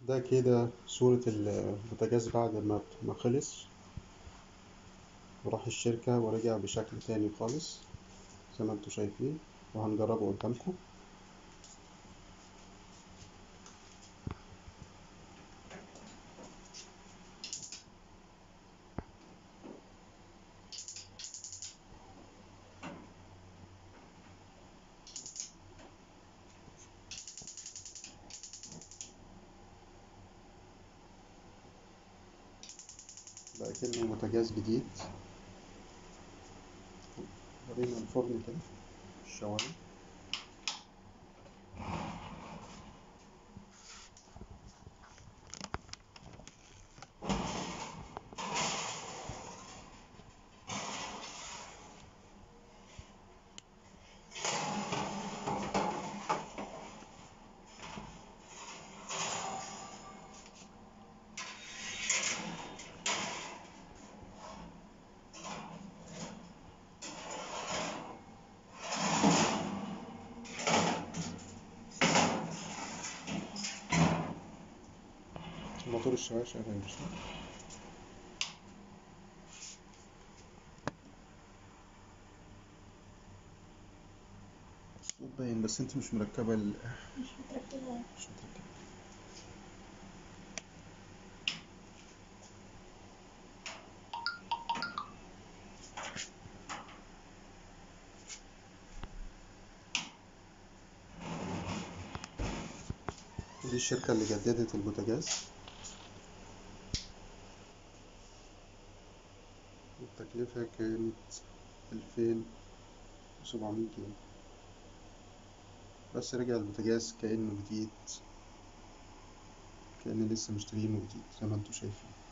ده كده صورة البوتاجاز بعد ما ما خلص وراح الشركة ورجع بشكل تاني خالص زي ما انتوا شايفين وهنجربه قدامكم بقى كأنه بوتاجاز جديد ورينا الفرن كده الشواية موتور الشواية شغال مش كده؟ الصوت باين بس انت مش مركبة ال مش متركبة مش متركبة دي الشركة اللي جددت البوتاجاز التكلفة كانت ألفين وسبعمية جنيه بس رجع البوتاجاز كأنه جديد كأني لسه مشترينه جديد زي ما انتوا شايفين